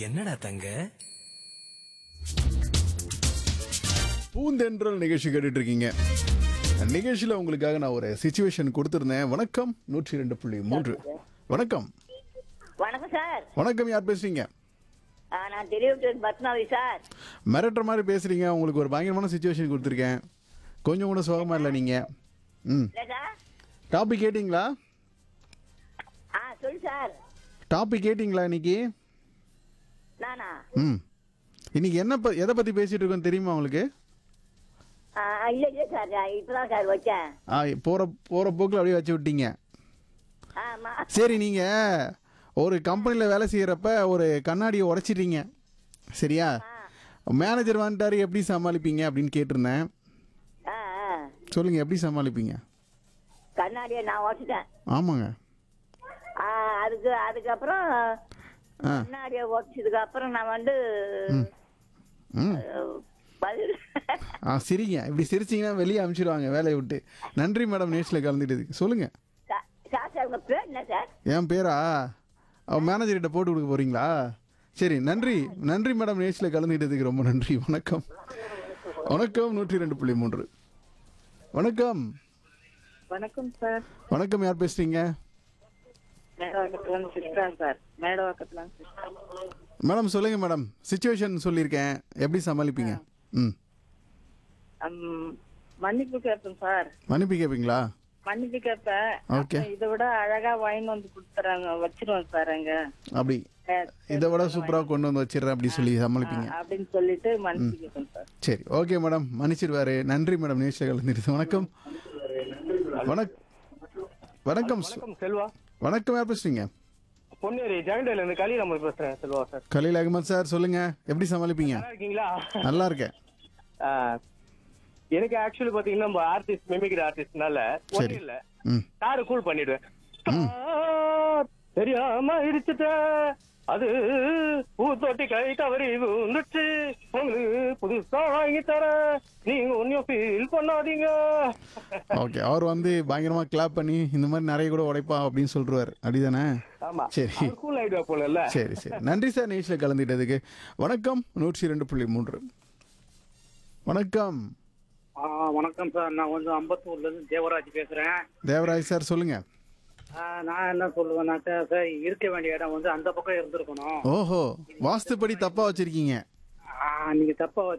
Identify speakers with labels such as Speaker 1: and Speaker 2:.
Speaker 1: என்னடா தங்க
Speaker 2: பூந்தென்றல் நிகழ்ச்சி கேட்டுட்டு இருக்கீங்க நிகழ்ச்சியில் உங்களுக்காக நான் ஒரு சுச்சுவேஷன் கொடுத்துருந்தேன் வணக்கம் நூற்றி ரெண்டு புள்ளி மூன்று வணக்கம்
Speaker 3: வணக்கம் சார்
Speaker 2: வணக்கம் யார் பேசுறீங்க
Speaker 3: ஆ, நான் தெரிவித்தேன் பத்மாவதி சார்
Speaker 2: மிரட்டுற மாதிரி பேசுறீங்க உங்களுக்கு ஒரு பயங்கரமான சுச்சுவேஷன் கொடுத்துருக்கேன் கொஞ்சம் கூட சோகமா இல்லை நீங்க ம்
Speaker 3: இல்லை சார்
Speaker 2: டாபிக் கேட்டிங்களா
Speaker 3: ஆ சொல்லு சார்
Speaker 2: டாபிக் கேட்டிங்களா இன்னைக்கு
Speaker 3: நானா
Speaker 2: ம் இன்னைக்கு என்ன ப எதை பற்றி பேசிட்டு இருக்கோம் தெரியுமா உங்களுக்கு
Speaker 3: ஆ, இல்லை இல்லை சார் நான் இப்பதான் சார் வச்சேன்
Speaker 2: ஆ போகிற போகிற போக்கில் அப்படியே வச்சு விட்டீங்க
Speaker 3: ஆமா
Speaker 2: சரி நீங்கள் ஒரு கம்பெனியில் வேலை செய்கிறப்ப ஒரு கண்ணாடியை உடைச்சிட்டீங்க சரியா மேனேஜர் வந்துட்டாரு எப்படி சமாளிப்பீங்க அப்படின்னு கேட்டிருந்தேன்
Speaker 3: ஆ ஆ
Speaker 2: சொல்லுங்கள் எப்படி சமாளிப்பீங்க
Speaker 3: கண்ணாடியை நான் உடச்சிட்டேன்
Speaker 2: ஆமாங்க
Speaker 3: ஆ, அதுக்கு அதுக்கப்புறம்
Speaker 2: ஆ
Speaker 3: கண்ணாடியை உடச்சதுக்கு அப்புறம் நான் வந்து
Speaker 2: ம்
Speaker 3: அஹ், பதில்
Speaker 2: ஆ சிரிங்க இப்படி சிரிச்சிங்கன்னா வெளியே அனுப்பிச்சிடுவாங்க வேலையை விட்டு நன்றி மேடம் நேஷில் கலந்துட்டதுக்கு சொல்லுங்கள்
Speaker 3: சா- சார் சார் உங்க பேர் என்ன சார்
Speaker 2: என் பேரா அவன் மேனேஜர்கிட்ட போட்டு கொடுக்க போறீங்களா சரி நன்றி நன்றி மேடம் நேஷில் கலந்துக்கிட்டதுக்கு ரொம்ப நன்றி வணக்கம் வணக்கம் நூற்றி ரெண்டு புள்ளி மூன்று வணக்கம்
Speaker 4: வணக்கம் சார்
Speaker 2: வணக்கம் யார் பேசுறீங்க
Speaker 4: மேடவாக்கத்துல இருந்து சிஸ்டா சார் மேடவாக்கத்துல இருந்து சிஸ்டா
Speaker 2: மேடம் சொல்லுங்க மேடம் சுச்சுவேஷன் சொல்லியிருக்கேன் எப்படி சமாளிப்பீங்க ம்
Speaker 4: அம், மன்னிப்பு கேட்பேன் சார்
Speaker 2: மன்னிப்பு கேட்பீங்களா
Speaker 4: மன்னிப்பு கேட்பேன்
Speaker 2: Okay.
Speaker 4: அப்புறம் இதை விட அழகா வாங்கி வந்து கொடுத்துறாங்க வச்சிருவோம் சார் அங்க
Speaker 2: அப்படி இதை விட சூப்பராக கொண்டு வந்து வச்சிடுறேன் அப்படி சொல்லி சமாளிப்பீங்க
Speaker 4: அப்படின்னு சொல்லிட்டு மன்னிப்பு கேட்பேன் சார்
Speaker 2: சரி ஓகே மேடம் மன்னிச்சிடுவாரு நன்றி மேடம் நேஷில் கலந்துட்டு வணக்கம் வணக் வணக்கம் சு-
Speaker 5: வணக்கம் செல்வா
Speaker 2: வணக்கம் யார் பேசுறீங்க
Speaker 5: பொன்னேரி ஜெகண்டையில இருந்து கலி நம்ம பேசுறேன் செல்வா சார்
Speaker 2: கலீல் அகமது சார் சொல்லுங்க எப்படி சமாளிப்பீங்க
Speaker 5: நல்லா இருக்கீங்களா
Speaker 2: நல்லா இருக்கேன்
Speaker 5: ஆ, எனக்கு ஆக்சுவலி பாத்தீங்கன்னா நம்ம ஆர்டிஸ்ட் மிமிக்ரி ஆர்டிஸ்ட்னால
Speaker 2: சரி.
Speaker 5: ஒன்றும் இல்ல
Speaker 2: ம்
Speaker 5: காரை கூல் பண்ணிடுவேன் ஸ்டார், தெரியாம இடிச்சுட்ட அது பூத்தொட்டி கை தவறி வந்துச்சு உங்களுக்கு புதுசா வாங்கி தர நீங்க ஒன்னும் ஃபீல் பண்ணாதீங்க
Speaker 2: ஓகே அவர் வந்து பயங்கரமா கிளாப் பண்ணி இந்த மாதிரி நிறைய கூட உடைப்பா அப்படின்னு சொல்றாரு அப்படிதானே
Speaker 5: ஆமா
Speaker 2: சரி
Speaker 5: கூல் ஆயிடுவா போல இல்ல
Speaker 2: சரி சரி நன்றி சார் நேஷில் கலந்துட்டதுக்கு வணக்கம் நூற்றி ரெண்டு புள்ளி மூன்று வணக்கம்
Speaker 6: ஆ, வணக்கம் சார் நான் வந்து அம்பத்தூர்ல இருந்து தேவராஜ் பேசுறேன்
Speaker 2: தேவராஜ் சார் சொல்லுங்க
Speaker 6: ஆ, நான் என்ன சொல்லுவேன்னாக்கா சார் இருக்க வேண்டிய இடம் வந்து அந்த பக்கம் இருந்திருக்கணும்
Speaker 2: ஓஹோ வாஸ்துப்படி தப்பா வச்சிருக்கீங்க
Speaker 6: ஆ, நீங்க தப்பா